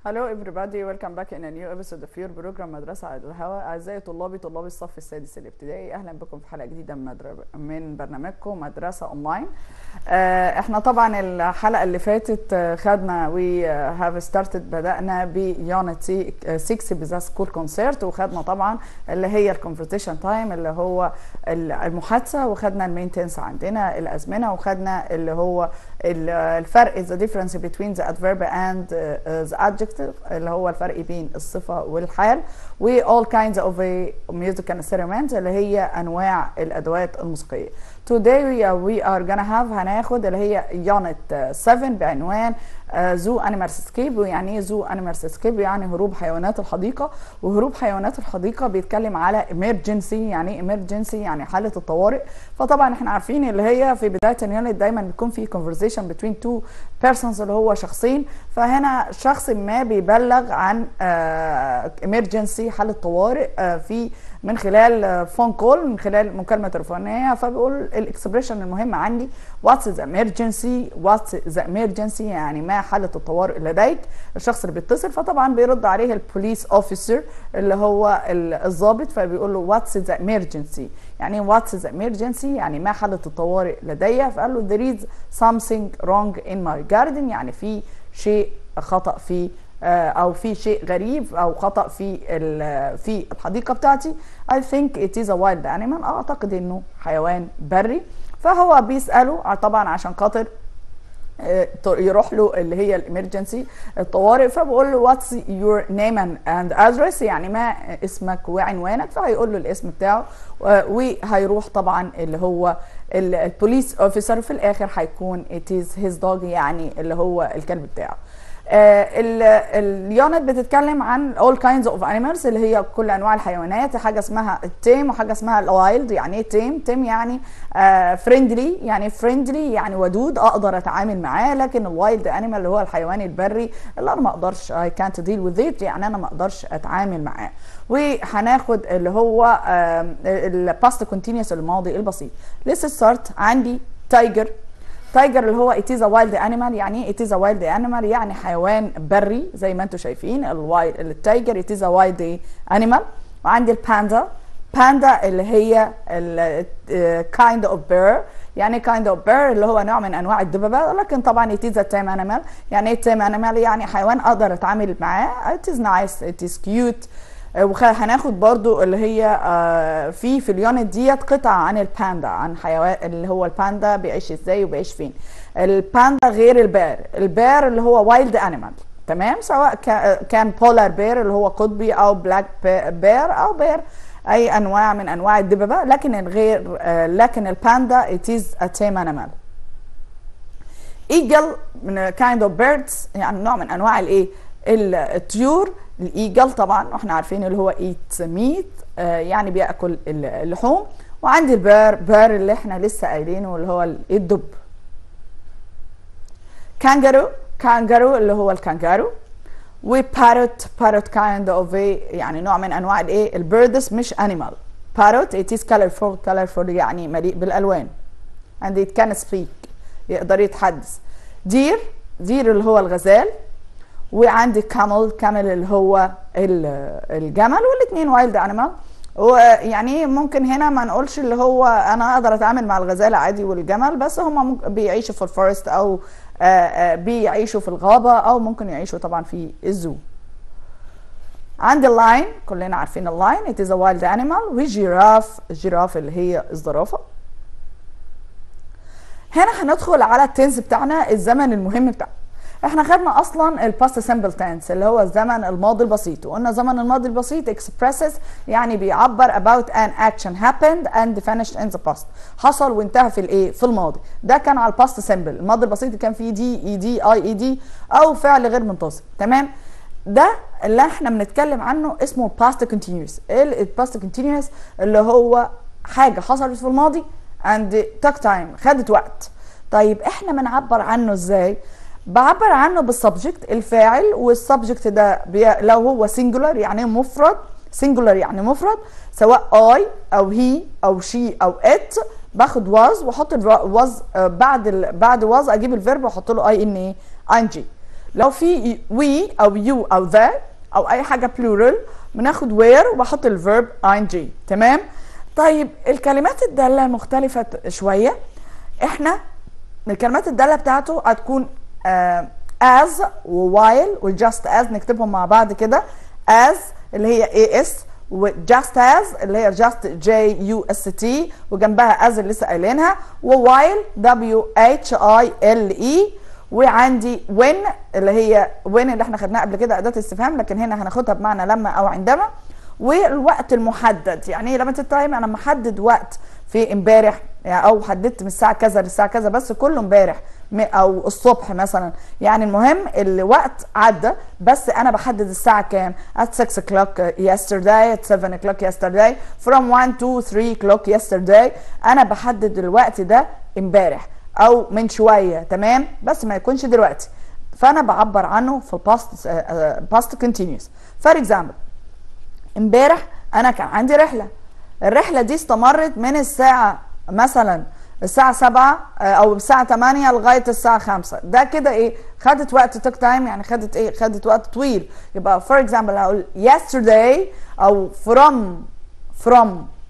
Hello everybody welcome back in a new episode of your program مدرسة على الهواء أعزائي طلابي طلاب الصف السادس الابتدائي أهلا بكم في حلقة جديدة من, مدر... من برنامجكم مدرسة أونلاين آه احنا طبعا الحلقة اللي فاتت آه، خدنا وي هاف ستارتد بدأنا بيونت 6 بذا سكول كونسيرت وخدنا طبعا اللي هي الكونفرتيشن تايم اللي هو المحادثة وخدنا المينتنس عندنا الأزمنة وخدنا اللي هو ال- الفرق the difference between the adverb and uh, the adjective اللي هو الفرق بين الصفة والحال و all kinds of a musical instruments اللي هي أنواع الأدوات الموسيقية. Today we are, we are gonna have هناخد اللي هي unit 7 بعنوان زو انيمال سكيب ويعني ايه زو انيمال سكيب يعني هروب حيوانات الحديقه وهروب حيوانات الحديقه بيتكلم على emergency يعني ايه emergency يعني حاله الطوارئ فطبعا احنا عارفين اللي هي في بدايه اليونت دايما بيكون في conversation between two persons اللي هو شخصين فهنا شخص ما بيبلغ عن emergency حاله طوارئ آه، في من خلال فون كول من خلال مكالمه تليفونيه فبيقول الاكسبريشن المهم عندي واتس ذا emergency واتس ذا emergency يعني ما حاله الطوارئ لديك الشخص اللي بيتصل فطبعا بيرد عليه البوليس اوفيسر اللي هو ال- الضابط فبيقول له واتس ذا emergency يعني واتس ذا emergency يعني ما حاله الطوارئ لدي فقال له there is something wrong in my garden يعني في شيء خطأ في آه، او في شيء غريب او خطا في ال- في الحديقه بتاعتي I think it is a wild animal اعتقد انه حيوان بري فهو بيساله طبعا عشان خاطر آه، يروح له اللي هي الامرجنسي الطوارئ فبقول له واتس يور نيم اند ادرس يعني ما اسمك وعنوانك فهيقول له الاسم بتاعه آه، وهيروح طبعا اللي هو البوليس اوفيسر في الاخر هيكون it is his dog يعني اللي هو الكلب بتاعه اليونت بتتكلم عن all kinds of animals اللي هي كل انواع الحيوانات حاجه اسمها التيم وحاجه اسمها الوايلد يعني ايه تيم تيم يعني فريندلي يعني فريندلي يعني ودود اقدر اتعامل معاه لكن الوايلد انيمال اللي هو الحيوان البري اللي انا ما اقدرش I can't deal with it يعني انا ما اقدرش اتعامل معاه وهناخد اللي هو الباست كونتينيوس الماضي البسيط لسه ستارت عندي تايجر تايجر اللي هو it is a wild animal يعني ايه it is a wild animal يعني حيوان بري زي ما انتم شايفين الوايلد التايجر it is a wild animal وعندي الباندا باندا اللي هي ال kind of bear يعني kind of bear اللي هو نوع من انواع الدببه لكن طبعا it is a tame animal يعني ايه tame animal يعني حيوان اقدر اتعامل معاه it is nice it is cute وهناخد برضو اللي هي آه، في في اليونت ديت قطعة عن الباندا عن حيوان اللي هو الباندا بيعيش ازاي وبيعيش فين الباندا غير البير البير اللي هو وايلد انيمال تمام سواء كا- كان بولار بير اللي هو قطبي او بلاك بير او بير اي انواع من انواع الدببة لكن الغير آه، لكن الباندا it is a tame animal ايجل من كايند اوف بيردز يعني نوع من انواع الايه ال- الطيور الايجل طبعا واحنا عارفين اللي هو ايت ميت يعني بياكل ال- اللحوم وعندي البير بير اللي احنا لسه قايلينه اللي هو ال- الدب كانجارو كانجارو اللي هو الكانجارو وباروت باروت كايند اوف يعني نوع من انواع الايه البيردز مش انيمال باروت it is colorful colorful يعني مليء بالالوان and it can speak يقدر يتحدث دير دير اللي هو الغزال وعندي كامل كامل اللي هو ال- الجمل والاثنين وايلد انيمال ويعني ممكن هنا ما نقولش اللي هو انا اقدر اتعامل مع الغزاله عادي والجمل بس هم بيعيشوا في الفورست او آه، آه، بيعيشوا في الغابه او ممكن يعيشوا طبعا في الزو عندي اللاين كلنا عارفين اللاين it is a wild animal وجيراف الجيراف اللي هي الزرافه هنا هندخل على التنس بتاعنا الزمن المهم بتاعنا احنا خدنا اصلا الباست سمبل تنس اللي هو الزمن الماضي البسيط وقلنا الزمن الماضي البسيط expresses يعني بيعبر about an action happened and finished in the past حصل وانتهى في الايه في الماضي ده كان على الباست سمبل الماضي البسيط كان فيه دي اي دي اي اي دي او فعل غير منتظم تمام ده اللي احنا بنتكلم عنه اسمه past continuous الباست continuous اللي هو حاجه حصلت في الماضي and took time خدت وقت طيب احنا بنعبر عنه ازاي بعبر عنه بالسبجكت الفاعل والسبجكت ده بي... لو هو سنجولار يعني مفرد سنجولار يعني مفرد سواء اي او هي او شي او ات باخد واز واحط الواز بعد ال... بعد واز اجيب الفيرب واحط له اي ان اي ان جي لو في we او you او the او اي حاجه plural بناخد where وبحط الفيرب ing تمام طيب الكلمات الداله مختلفه شويه احنا الكلمات الداله بتاعته هتكون آه as و while و just as نكتبهم مع بعض كده as اللي هي as و just as اللي هي just j u s t وجنبها as اللي لسه قايلينها و while w h i l e وعندي when اللي هي when اللي احنا خدناها قبل كده اداه استفهام لكن هنا هناخدها بمعنى لما او عندما والوقت المحدد يعني ايه لما التايم انا محدد وقت في امبارح يعني او حددت من الساعه كذا للساعه كذا بس كله امبارح او الصبح مثلا يعني المهم الوقت عدى بس انا بحدد الساعه كام at 6 o'clock yesterday at 7 o'clock yesterday from 1 to 3 o'clock yesterday انا بحدد الوقت ده امبارح او من شويه تمام بس ما يكونش دلوقتي فانا بعبر عنه في الباست باست كونتينيوس فور اكزامبل امبارح انا كان عندي رحله الرحله دي استمرت من الساعه مثلا الساعة 7 أو الساعة 8 لغاية الساعة 5 ده كده إيه خدت وقت توك تايم يعني خدت إيه خدت وقت طويل يبقى فور اكزامبل هقول yesterday أو from from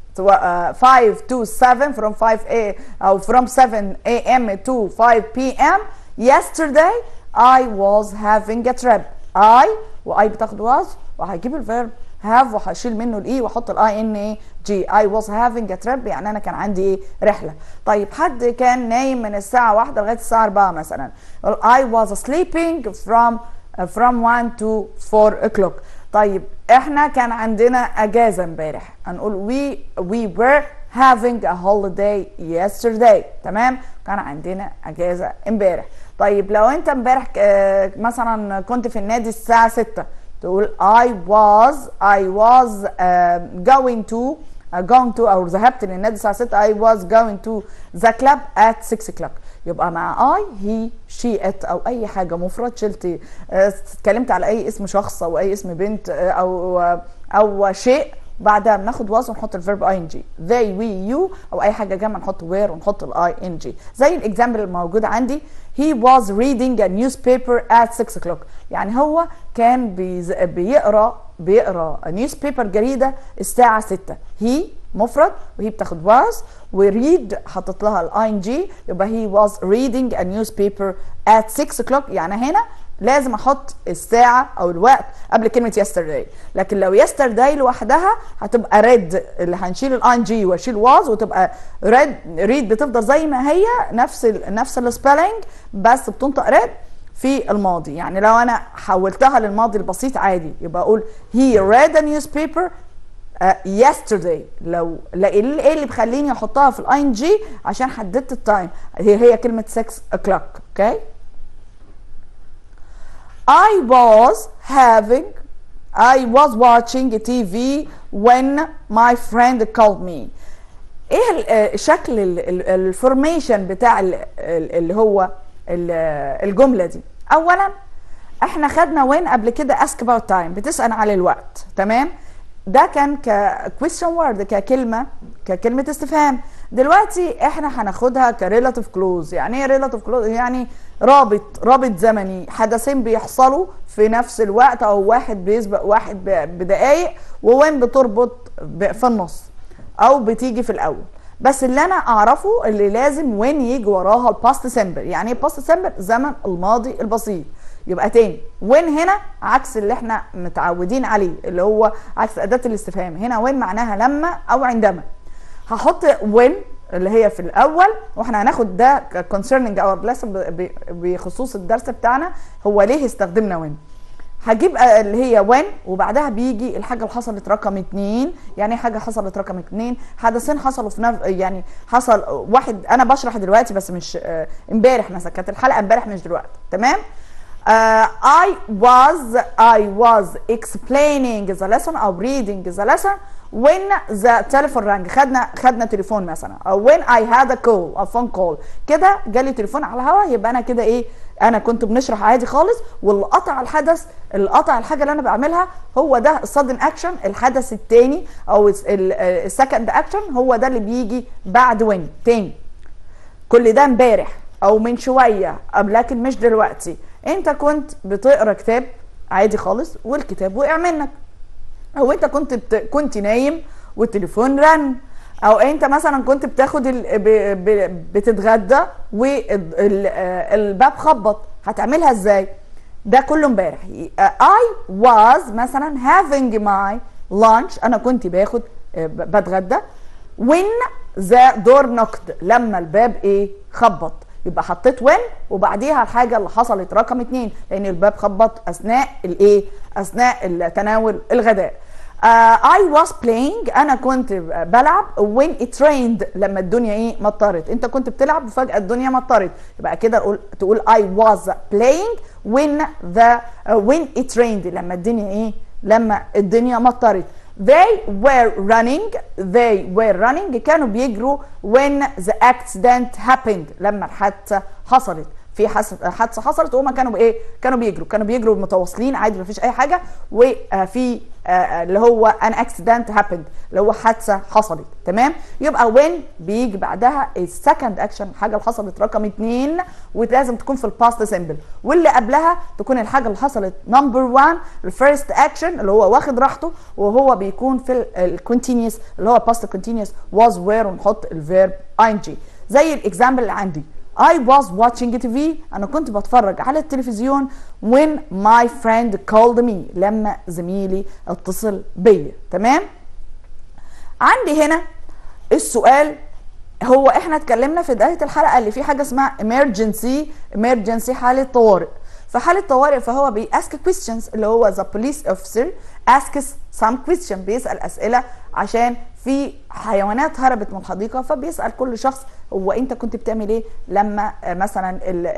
5 to 7 from 5 a أو from 7 a.m. to 5 p.m. yesterday I was having a trip I و I بتاخد was وهجيب الفيرب have وهشيل منه الاي واحط الاي ان اي جي I was having a trip يعني انا كان عندي ايه رحله طيب حد كان نايم من الساعه 1 لغايه الساعه 4 مثلا I was sleeping from from 1 to 4 o'clock طيب احنا كان عندنا اجازه امبارح هنقول we we were having a holiday yesterday تمام كان عندنا اجازه امبارح طيب لو انت امبارح مثلا كنت في النادي الساعه 6 تقول I was I was uh, going to uh, going to أو ذهبت للنادي الساعة 6 I was going to the club at 6 o'clock يبقى مع I he she it أو أي حاجة مفرد شلت اتكلمت على أي اسم شخص أو أي اسم بنت أو أو شيء بعدها بناخد was ونحط الفيرب اي ان جي they we you او اي حاجه جنب نحط where ونحط الاي ان جي زي الاكزامبل الموجود عندي he was reading a newspaper at 6 o'clock يعني هو كان بيز... بيقرا بيقرا newspaper جريده الساعه 6 he مفرد وهي بتاخد was وريد حطت لها الاي ان جي يبقى he was reading a newspaper at 6 o'clock يعني هنا لازم احط الساعه او الوقت قبل كلمه yesterday لكن لو yesterday لوحدها هتبقى read اللي هنشيل الاي ان جي واشيل was وتبقى read read بتفضل زي ما هي نفس ال نفس السبيلنج بس بتنطق read في الماضي يعني لو انا حولتها للماضي البسيط عادي يبقى اقول he read a newspaper uh, yesterday لو ايه اللي بيخليني احطها في الاي ان جي عشان حددت التايم هي هي كلمه 6 o'clock اوكي okay? I was having I was watching TV when my friend called me ايه شكل الفورميشن بتاع اللي هو الجمله دي اولا احنا خدنا وين قبل كده ask about time بتسال على الوقت تمام ده كان ك question word ككلمه ككلمه استفهام دلوقتي احنا هناخدها كريلاتيف كلوز يعني ايه ريلاتيف كلوز يعني رابط رابط زمني حدثين بيحصلوا في نفس الوقت او واحد بيسبق واحد بدقايق ووين بتربط في النص او بتيجي في الاول بس اللي انا اعرفه اللي لازم وين يجي وراها الباست سمبل يعني ايه باست سمبل زمن الماضي البسيط يبقى تاني وين هنا عكس اللي احنا متعودين عليه اللي هو عكس اداه الاستفهام هنا وين معناها لما او عندما هحط وين اللي هي في الاول واحنا هناخد ده concerning اور lesson بخصوص الدرس بتاعنا هو ليه استخدمنا وين هجيب اللي هي وين وبعدها بيجي الحاجه اللي حصلت رقم اتنين يعني حاجه حصلت رقم اتنين حدثين حصلوا في نف... يعني حصل واحد انا بشرح دلوقتي بس مش امبارح مثلا كانت الحلقه امبارح مش دلوقتي تمام Uh, I was I was explaining the lesson او reading the lesson when the telephone rang خدنا خدنا تليفون مثلا او when I had a call a phone call كده جالي تليفون على الهواء يبقى انا كده ايه انا كنت بنشرح عادي خالص واللي قطع الحدث اللي قطع الحاجه اللي انا بعملها هو ده السادن اكشن الحدث الثاني او السكند اكشن هو ده اللي بيجي بعد وين تاني كل ده امبارح او من شويه لكن مش دلوقتي انت كنت بتقرا كتاب عادي خالص والكتاب وقع منك او انت كنت بت... كنت نايم والتليفون رن او انت مثلا كنت بتاخد ال... ب... ب... بتتغدى والباب خبط هتعملها ازاي ده كله امبارح I was مثلا having my lunch انا كنت باخد بتغدى when the door knocked لما الباب ايه خبط يبقى حطيت when وبعديها الحاجه اللي حصلت رقم اتنين لان الباب خبط اثناء الايه اثناء تناول الغداء uh, I was playing انا كنت بلعب when it rained لما الدنيا ايه مطرت انت كنت بتلعب وفجاه الدنيا مطرت يبقى كده تقول تقول I was playing when the uh, when it rained لما الدنيا ايه لما الدنيا مطرت they were running they were running كانوا بيجروا when the accident happened لما الحادثه حصلت في حادثه حصلت وهم كانوا بايه كانوا بيجروا كانوا بيجروا متواصلين عادي مفيش اي حاجه وفي اللي هو ان اكسيدنت هابند اللي هو حادثه حصلت تمام يبقى وين بيجي بعدها السكند اكشن الحاجه اللي حصلت رقم اتنين ولازم تكون في الباست سيمبل واللي قبلها تكون الحاجه اللي حصلت نمبر 1 الفيرست اكشن اللي هو واخد راحته وهو بيكون في الكونتينيوس اللي هو باست كونتينيوس واز وير ونحط الفيرب اين جي زي الاكزامبل اللي عندي I was watching TV أنا كنت بتفرج على التلفزيون when my friend called me لما زميلي اتصل بيا تمام عندي هنا السؤال هو احنا اتكلمنا في بداية الحلقة اللي في حاجة اسمها emergency emergency حالة طوارئ في حالة طوارئ فهو بيأسك questions اللي هو the police officer asks some question بيسأل أسئلة عشان في حيوانات هربت من الحديقه فبيسال كل شخص هو انت كنت بتعمل ايه لما مثلا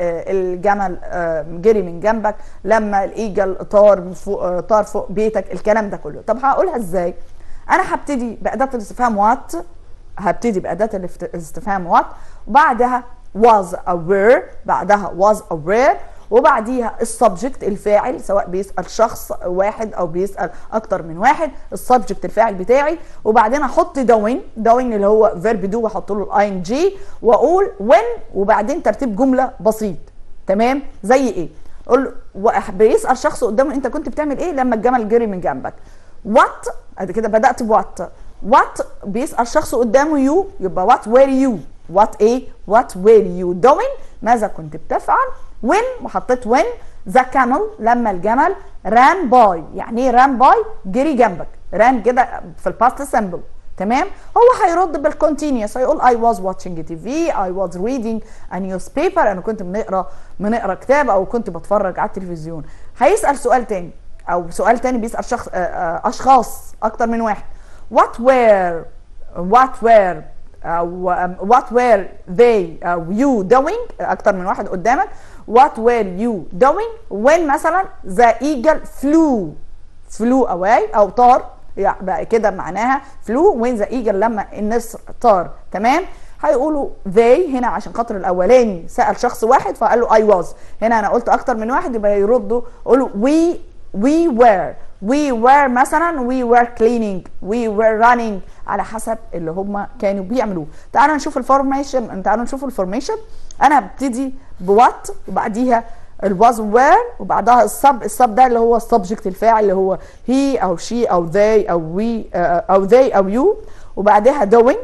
الجمل جري من جنبك لما الايجل طار فوق طار فوق بيتك الكلام ده كله طب هقولها ازاي انا هبتدي باداه الاستفهام وات هبتدي باداه الاستفهام وات وبعدها was aware بعدها was aware وبعديها السبجكت الفاعل سواء بيسال شخص واحد او بيسال اكتر من واحد السبجكت الفاعل بتاعي وبعدين احط دوين دوين اللي هو فيرب دو واحط له الاي ان جي واقول when وبعدين ترتيب جمله بسيط تمام زي ايه اقول بيسال شخص قدامه انت كنت بتعمل ايه لما الجمل جري من جنبك وات ادي كده بدات بوات وات بيسال شخص قدامه يو يبقى وات وير يو وات ايه وات وير يو دوين ماذا كنت بتفعل when وحطيت when ذا كامل لما الجمل ران باي يعني ايه ران باي جري جنبك ران كده في الباست سمبل تمام هو هيرد بالكونتينيوس هيقول I was watching TV I was reading a newspaper انا كنت بنقرا بنقرا كتاب او كنت بتفرج على التلفزيون هيسال سؤال تاني او سؤال تاني بيسال شخص اشخاص اكتر من واحد what were what were uh, what were they uh, you doing اكتر من واحد قدامك what were you doing when مثلا the eagle flew flew away او طار يعني بقى كده معناها flew when the eagle لما النسر طار تمام هيقولوا they هنا عشان خاطر الاولاني سال شخص واحد فقال له I was هنا انا قلت اكتر من واحد يبقى يردوا يقولوا we we were we were مثلا we were cleaning we were running على حسب اللي هم كانوا بيعملوه تعالوا نشوف الفورميشن تعالوا نشوف الفورميشن انا هبتدي بوات وبعديها الواز وير وبعدها السب السب ده اللي هو السبجكت الفاعل اللي هو هي او شي او they او وي او they او يو وبعدها doing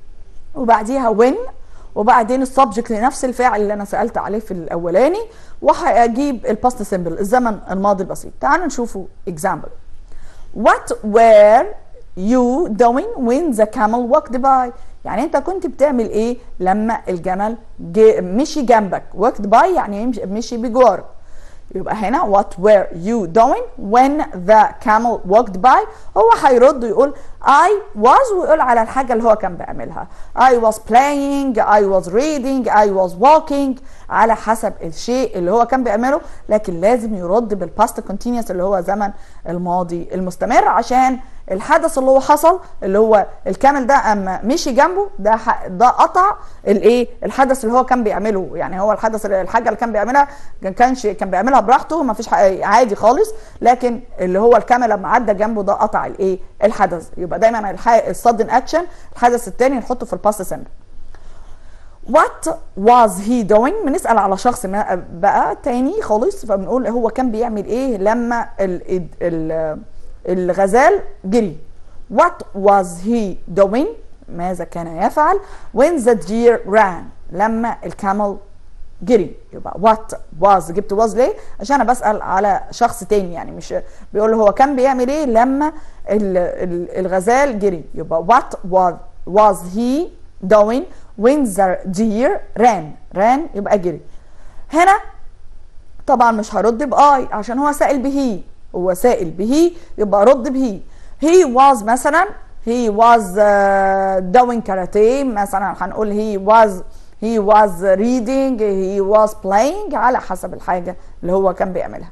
وبعديها when وبعدين السبجكت لنفس الفاعل اللي انا سالت عليه في الاولاني وهجيب الباست سيمبل الزمن الماضي البسيط تعالوا نشوفوا example what were you doing when the camel walked by يعني انت كنت بتعمل ايه لما الجمل مشي جنبك walked by يعني مشي بجوارك يبقى هنا what were you doing when the camel walked by هو هيرد ويقول I was ويقول على الحاجة اللي هو كان بيعملها I was playing I was reading I was walking على حسب الشيء اللي هو كان بيعمله لكن لازم يرد بالباست continuous اللي هو زمن الماضي المستمر عشان الحدث اللي هو حصل اللي هو الكامل ده اما مشي جنبه ده ده قطع الايه الحدث اللي هو كان بيعمله يعني هو الحدث الحاجه اللي كان بيعملها كان كانش كان بيعملها براحته ما فيش عادي خالص لكن اللي هو الكامل لما عدى جنبه ده قطع الايه الحدث يبقى دايما الصدن اكشن الحدث الثاني نحطه في الباست سنتر what was he doing بنسأل على شخص ما بقى تاني خالص فبنقول هو كان بيعمل ايه لما ال ال الغزال جري what was he doing ماذا كان يفعل when the deer ran لما الكامل جري يبقى what was جبت was ليه عشان انا بسأل على شخص تاني يعني مش بيقول هو كان بيعمل ايه لما ال ال الغزال جري يبقى what was was he doing when the deer ran ran يبقى جري هنا طبعا مش هرد باي عشان هو سائل به هو سائل به يبقى رد به he was مثلا he was uh, doing karate مثلا هنقول he was he was reading he was playing على حسب الحاجة اللي هو كان بيعملها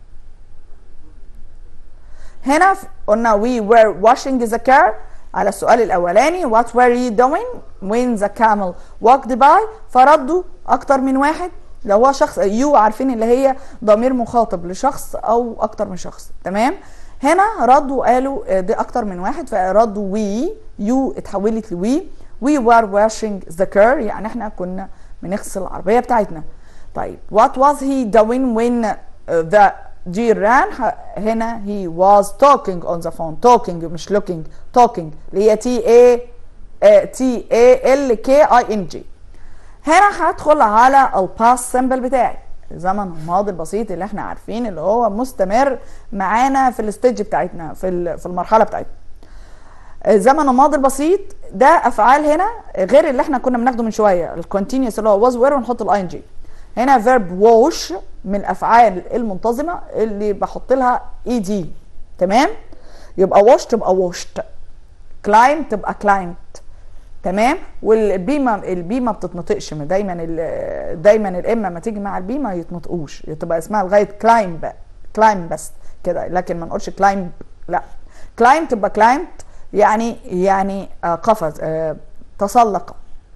هنا قلنا we were washing the car على السؤال الأولاني what were you doing when the camel walked by فردوا أكتر من واحد لو هو شخص يو عارفين اللي هي ضمير مخاطب لشخص أو أكتر من شخص تمام هنا ردوا قالوا دي أكتر من واحد فردوا we يو اتحولت لوي we were washing the car يعني احنا كنا بنغسل العربية بتاعتنا طيب what was he doing when the deer ran هنا he was talking on the phone talking مش looking talking اللي هي T A T A L K I N G هنا هدخل على الباست سيمبل بتاعي الزمن الماضي البسيط اللي احنا عارفين اللي هو مستمر معانا في الستيج بتاعتنا في في المرحله بتاعتنا الزمن الماضي البسيط ده افعال هنا غير اللي احنا كنا بناخده من شويه الكونتينيوس اللي هو was were ونحط الاي ان جي هنا فيرب ووش من الافعال المنتظمه اللي بحط لها اي دي تمام يبقى ووش تبقى ووشت كلايم تبقى كلايمت تمام والبي ما البي ما بتتنطقش دايما ال دايما الام ما تيجي مع البي ما يتنطقوش تبقى اسمها لغايه كلايم بقى كلايم بس كده لكن ما نقولش كلايم لا كلايم تبقى كلايمت يعني يعني آه قفز آه تسلق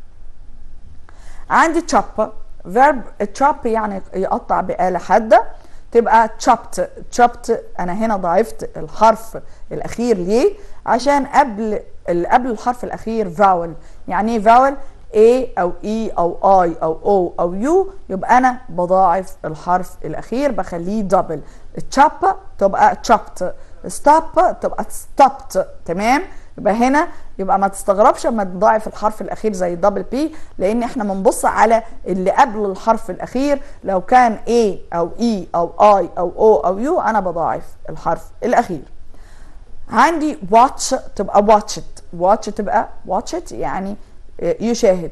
عندي تشوب فيرب تشوب يعني يقطع بآلة حادة تبقى تشوبت تشوبت انا هنا ضعفت الحرف الاخير ليه عشان قبل قبل الحرف الاخير فاول يعني ايه فاول A او E او I او O او U يبقى انا بضاعف الحرف الاخير بخليه دبل تشوب تبقى تشوبت ستوب تبقى ستوبت تمام يبقى هنا يبقى ما تستغربش اما تضاعف الحرف الاخير زي دبل بي لان احنا بنبص على اللي قبل الحرف الاخير لو كان A او E او I او O او U انا بضاعف الحرف الاخير عندي واتش تبقى واتشت واتش تبقى واتشت يعني يشاهد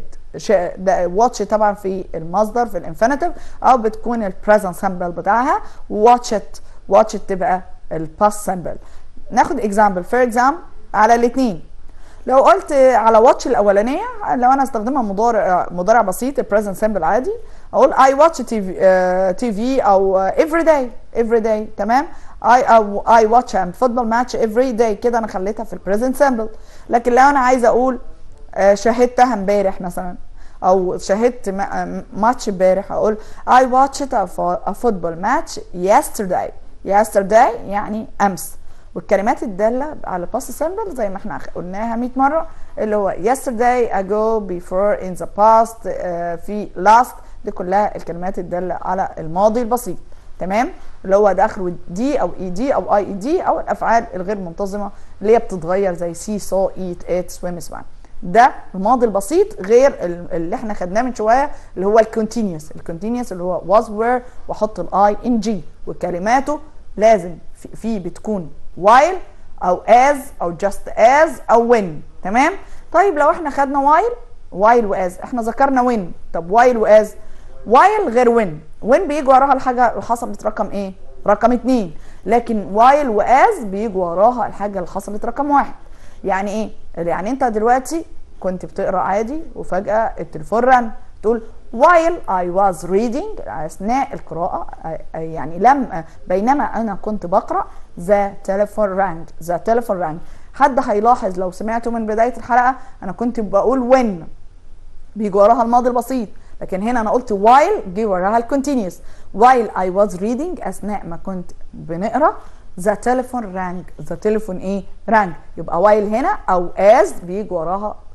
ده واتش طبعا في المصدر في الانفينيتيف او بتكون البريزنت سامبل بتاعها واتشت واتشت تبقى الباست سامبل ناخد اكزامبل فور اكزامبل على الاثنين لو قلت على واتش الاولانيه لو انا استخدمها مضارع مضارع بسيط البريزنت سامبل عادي اقول اي واتش تي في تي في او افري داي افري داي تمام اي او اي واتش ام فوتبول ماتش افري داي كده انا خليتها في البريزنت سامبل لكن لو انا عايزه اقول شاهدتها امبارح مثلا او شاهدت ماتش امبارح اقول I watched a football match yesterday yesterday يعني امس والكلمات الداله على باست سيمبل زي ما احنا قلناها 100 مره اللي هو yesterday ago before in the past uh, في last دي كلها الكلمات الداله على الماضي البسيط تمام اللي هو ده اخره دي او اي دي او اي اي دي او الافعال الغير منتظمه اللي هي بتتغير زي سي سو ايت ات سويم سوان ده الماضي البسيط غير اللي احنا خدناه من شويه اللي هو الكونتينيوس الكونتينيوس اللي هو was were واحط الاي ان جي وكلماته لازم في, في بتكون while او as او just as او when تمام طيب لو احنا خدنا while while واز احنا ذكرنا when طب while واز while غير when when بيجي وراها الحاجه اللي حصلت رقم ايه رقم اتنين لكن while واز بيجي وراها الحاجه اللي حصلت رقم واحد يعني ايه يعني انت دلوقتي كنت بتقرا عادي وفجاه التليفون رن تقول while I was reading اثناء القراءه يعني لم بينما انا كنت بقرا the telephone rang the telephone rang حد هيلاحظ لو سمعته من بدايه الحلقه انا كنت بقول when بيجي وراها الماضي البسيط لكن هنا انا قلت while جه وراها الكونتينيوس while I was reading اثناء ما كنت بنقرا the telephone rang the telephone ايه rang يبقى while هنا او as بيجي وراها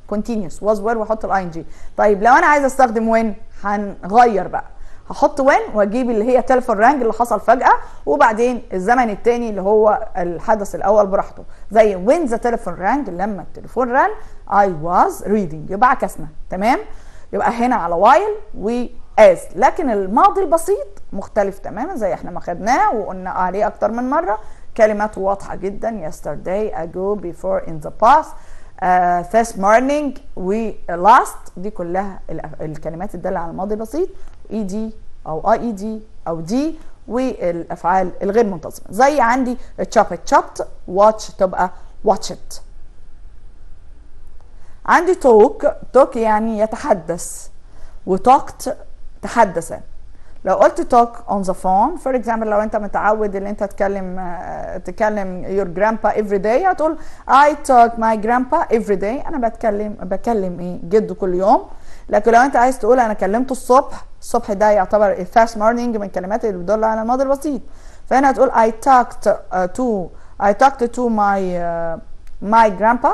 continuous was were واحط الاي ان جي طيب لو انا عايزه استخدم when هنغير بقى هحط وين واجيب اللي هي تليفون رانج اللي حصل فجاه وبعدين الزمن الثاني اللي هو الحدث الاول براحته زي وين ذا تليفون رانج لما التليفون رن اي واز ريدنج يبقى عكسنا تمام يبقى هنا على وايل و از لكن الماضي البسيط مختلف تماما زي احنا ما خدناه وقلنا عليه اكتر من مره كلمات واضحه جدا yesterday ago before in the past uh, this morning و last دي كلها الكلمات الداله على الماضي البسيط اي دي او اي اي دي او دي والافعال الغير منتظمه زي عندي chop it chopped watch تبقى watch it عندي talk talk يعني يتحدث وtalked تحدث لو قلت talk on the phone for example لو انت متعود ان انت تكلم تكلم your grandpa every day هتقول I talk my grandpa every day انا بتكلم بكلم ايه جده كل يوم لكن لو انت عايز تقول انا كلمته الصبح الصبح ده يعتبر fast morning من الكلمات اللي بتدل على الماضي البسيط فهنا هتقول I talked uh, to I talked to my uh, my grandpa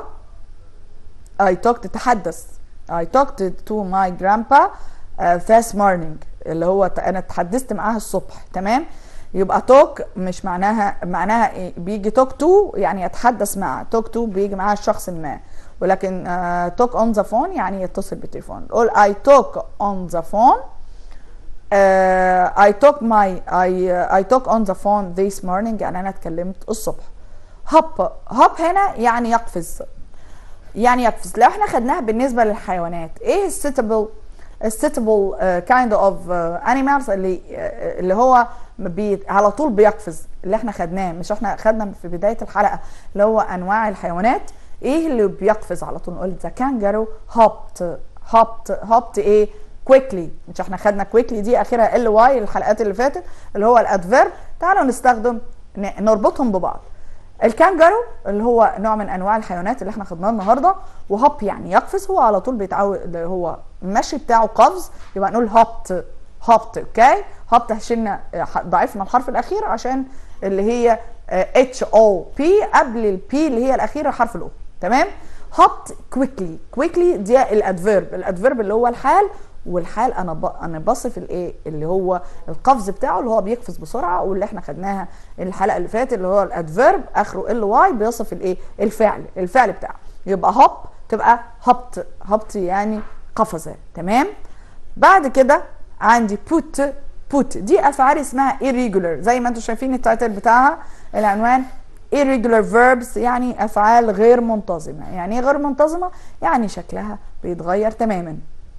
I talked تحدث I talked to my grandpa uh, this morning اللي هو انا اتحدثت معاها الصبح تمام يبقى توك مش معناها معناها ايه بيجي توك تو يعني يتحدث مع توك تو بيجي معاها الشخص ما ولكن توك اون ذا فون يعني يتصل بالتليفون قول I talk on the phone uh, I talk my I uh, I talk on the phone this morning يعني انا اتكلمت الصبح هوب هوب هنا يعني يقفز يعني يقفز لو احنا خدناها بالنسبه للحيوانات ايه السيتابل السيتابل كايند اوف انيمالز اللي uh, اللي هو بي على طول بيقفز اللي احنا خدناه مش احنا خدنا في بدايه الحلقه اللي هو انواع الحيوانات ايه اللي بيقفز على طول نقول ذا كانجارو هوبت هوبت هوبت ايه كويكلي مش احنا خدنا كويكلي دي اخرها ال واي الحلقات اللي فاتت اللي هو الادفيرب تعالوا نستخدم نربطهم ببعض الكانجارو اللي هو نوع من انواع الحيوانات اللي احنا خدناه النهارده وهوب يعني يقفز هو على طول بيتعود اللي هو المشي بتاعه قفز يبقى نقول هوبت هوبت اوكي هوبت شلنا ضعفنا الحرف الاخير عشان اللي هي اتش او بي قبل البي اللي هي الاخيره حرف الاو تمام هوبت كويكلي كويكلي دي الادفيرب الادفيرب اللي هو الحال والحال انا ب... انا بصف الايه اللي هو القفز بتاعه اللي هو بيقفز بسرعه واللي احنا خدناها الحلقه اللي فاتت اللي هو الادفيرب اخره ال واي بيصف الايه الفعل الفعل بتاعه يبقى هوب تبقى هبط هبط يعني قفزه تمام بعد كده عندي بوت بوت دي افعال اسمها irregular زي ما انتم شايفين التايتل بتاعها العنوان irregular verbs يعني افعال غير منتظمه يعني ايه غير منتظمه يعني شكلها بيتغير تماما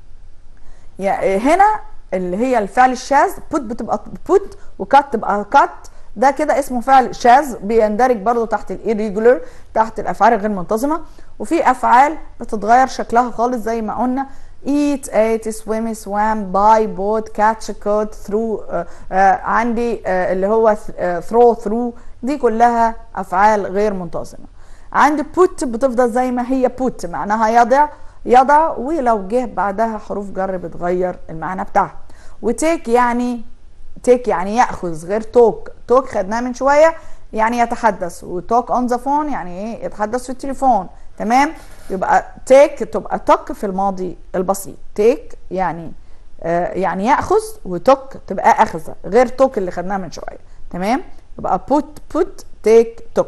يعني هنا اللي هي الفعل الشاذ put بتبقى put وكات تبقى كات ده كده اسمه فعل شاذ بيندرج برضو تحت الirregular تحت الافعال الغير منتظمه وفي افعال بتتغير شكلها خالص زي ما قلنا eat ate swim swam buy bought catch caught through uh, uh, عندي uh, اللي هو uh, throw through دي كلها افعال غير منتظمه عندي put بتفضل زي ما هي put معناها يضع يضع ولو جه بعدها حروف جر بتغير المعنى بتاعها وتيك يعني تيك يعني ياخذ غير توك توك خدناه من شويه يعني يتحدث وتوك اون ذا فون يعني ايه يتحدث في التليفون تمام يبقى تيك تبقى توك في الماضي البسيط تيك يعني آه يعني ياخذ وتوك تبقى اخذه غير توك اللي خدناه من شويه تمام يبقى put put take توك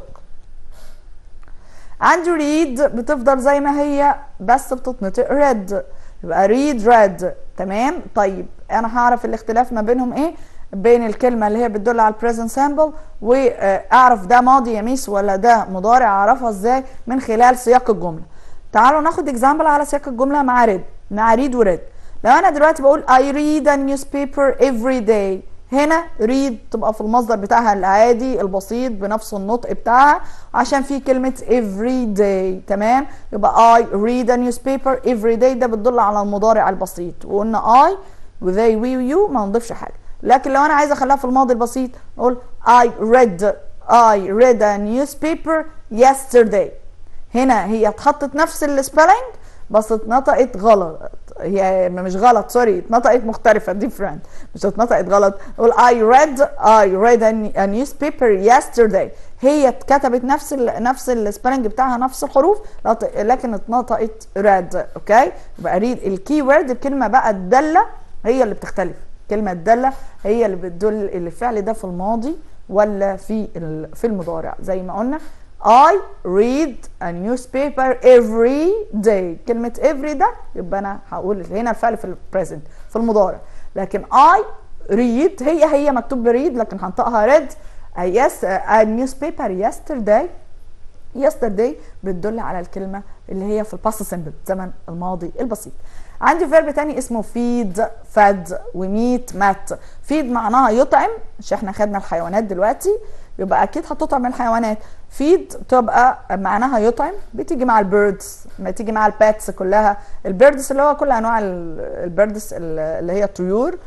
عندي ريد بتفضل زي ما هي بس بتتنطق ريد يبقى ريد ريد تمام طيب انا هعرف الاختلاف ما بينهم ايه بين الكلمة اللي هي بتدل على البريزنت سامبل واعرف ده ماضي يا ميس ولا ده مضارع اعرفها ازاي من خلال سياق الجملة تعالوا ناخد اكزامبل على سياق الجملة مع ريد مع ريد وريد لو انا دلوقتي بقول I read a newspaper every day هنا ريد تبقى في المصدر بتاعها العادي البسيط بنفس النطق بتاعها عشان في كلمة every day تمام يبقى I read a newspaper every day ده بتدل على المضارع البسيط وقلنا I و they we و you ما نضيفش حاجة لكن لو انا عايزه اخليها في الماضي البسيط نقول I read I read a newspaper yesterday هنا هي اتحطت نفس السبيلنج بس اتنطقت غلط هي مش غلط سوري اتنطقت مختلفة different مش اتنطقت غلط نقول I read I read a, a newspaper yesterday هي اتكتبت نفس ال نفس السبيلنج بتاعها نفس الحروف لكن اتنطقت راد اوكي يبقى ريد الكي وورد الكلمه بقى الداله هي اللي بتختلف كلمه الداله هي اللي بتدل الفعل ده في الماضي ولا في في المضارع زي ما قلنا I read a newspaper every day كلمة every ده يبقى أنا هقول هنا الفعل في البريزنت في المضارع لكن I read هي هي مكتوب بريد لكن هنطقها read a, yes, a newspaper yesterday yesterday بتدل على الكلمة اللي هي في الباست سمبل زمن الماضي البسيط عندي فيرب تاني اسمه feed fed وميت مات feed معناها يطعم مش احنا خدنا الحيوانات دلوقتي يبقى اكيد هتطعم الحيوانات فيد تبقى معناها يطعم بتيجي مع البيردز ما تيجي مع الباتس كلها البيردز اللي هو كل انواع البيردز اللي هي الطيور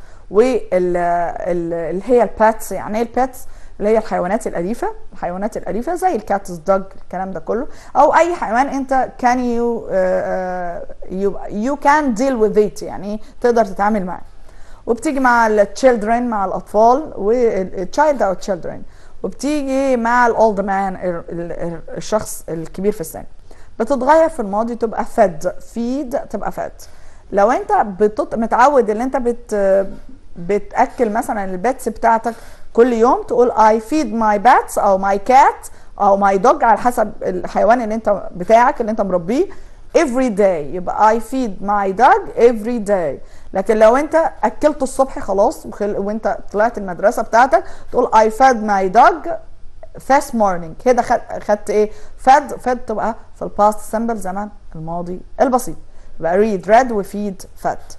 واللي هي الباتس يعني ايه الباتس اللي هي الحيوانات الأليفة الحيوانات الأليفة زي الكاتس دوج الكلام ده كله أو أي حيوان أنت كان يو يو كان ديل وذ ات يعني تقدر تتعامل معاه وبتيجي مع التشيلدرن مع الأطفال والتشايلد أو تشيلدرن وبتيجي مع الاولد مان الشخص الكبير في السن بتتغير في الماضي تبقى فد فيد تبقى فد لو انت بتط... متعود ان انت بت بتاكل مثلا البيتس بتاعتك كل يوم تقول I feed my bats او my cat او my dog على حسب الحيوان اللي انت بتاعك اللي انت مربيه every day يبقى I feed my dog every day لكن لو انت اكلته الصبح خلاص وخل... وانت طلعت المدرسه بتاعتك تقول I fed my dog first morning كده خد... خدت ايه fed fed تبقى في الباست سمبل زمن الماضي البسيط يبقى read read وفيد fed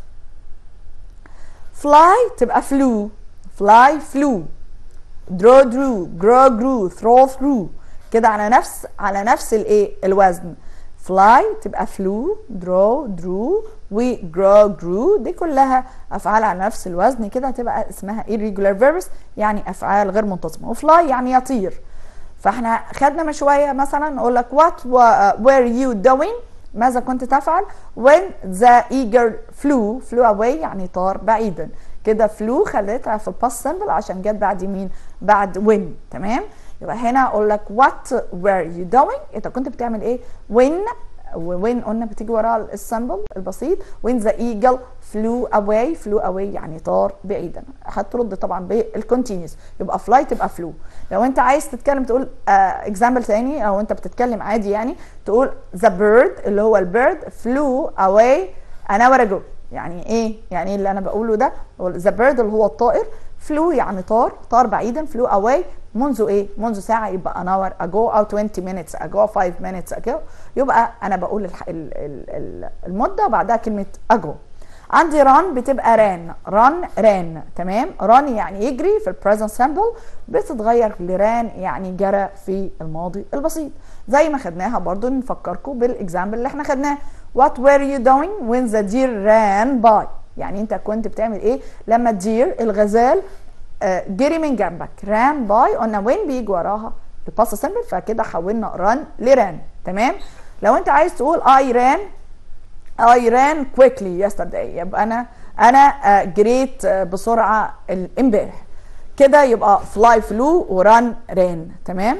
fly تبقى flew fly flew draw drew grow grew throw through كده على نفس على نفس الايه الوزن fly تبقى flew draw drew و grow grew دي كلها افعال على نفس الوزن كده هتبقى اسمها irregular verbs يعني افعال غير منتظمه وفلاي يعني يطير فاحنا خدنا من شويه مثلا نقول لك what were you doing ماذا كنت تفعل when the eager flew flew away يعني طار بعيدا كده flew خليتها في الباست سمبل عشان جت بعد مين بعد when تمام يبقى هنا اقول لك what were you doing انت كنت بتعمل ايه when وين قلنا بتيجي وراها السمبل البسيط when the eagle flew away flew away يعني طار بعيدا هترد طبعا بالكونتينيوس يبقى fly تبقى flew لو انت عايز تتكلم تقول اكزامبل uh, تاني او انت بتتكلم عادي يعني تقول the bird اللي هو البيرد flew away an hour ago يعني ايه يعني ايه اللي انا بقوله ده the bird اللي هو الطائر flew يعني طار طار بعيدا flew away منذ ايه منذ ساعه يبقى an hour ago او 20 minutes ago 5 minutes ago يبقى انا بقول الح... ال... ال... المده وبعدها كلمه ago عندي run بتبقى ran run ran تمام run يعني يجري في البريزنت سامبل بتتغير لران يعني جرى في الماضي البسيط زي ما خدناها برضو نفكركم بالاكزامبل اللي احنا خدناه what were you doing when the deer ran by يعني انت كنت بتعمل ايه لما الدير الغزال آه جري من جنبك ran by قلنا وين بيجي وراها الباست سمبل فكده حولنا run لران تمام لو انت عايز تقول I ran I ran quickly yesterday يبقى انا انا آه جريت آه بسرعه امبارح كده يبقى fly flew وران ran تمام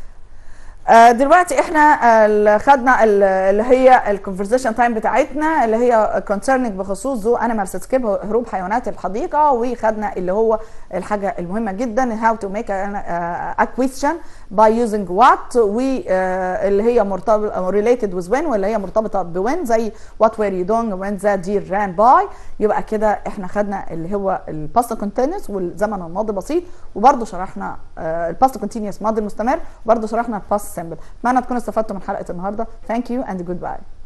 دلوقتي احنا خدنا اللي هي الكونفرزيشن تايم بتاعتنا اللي هي كونسيرنينج بخصوص ذو انيمال سكيب هروب حيوانات الحديقه وخدنا اللي هو الحاجه المهمه جدا هاو تو ميك ا كويستشن باي يوزنج وات واللي هي مرتبطه ريليتد وذ وين واللي هي مرتبطه بوين زي وات وير يو دوينج وين ذا دير ران باي يبقى كده احنا خدنا اللي هو الباست كونتينوس والزمن الماضي بسيط وبرده شرحنا الباست كونتينوس ماضي مستمر وبرده شرحنا الباست سمبل اتمنى تكونوا استفدتوا من حلقه النهارده ثانك يو اند جود باي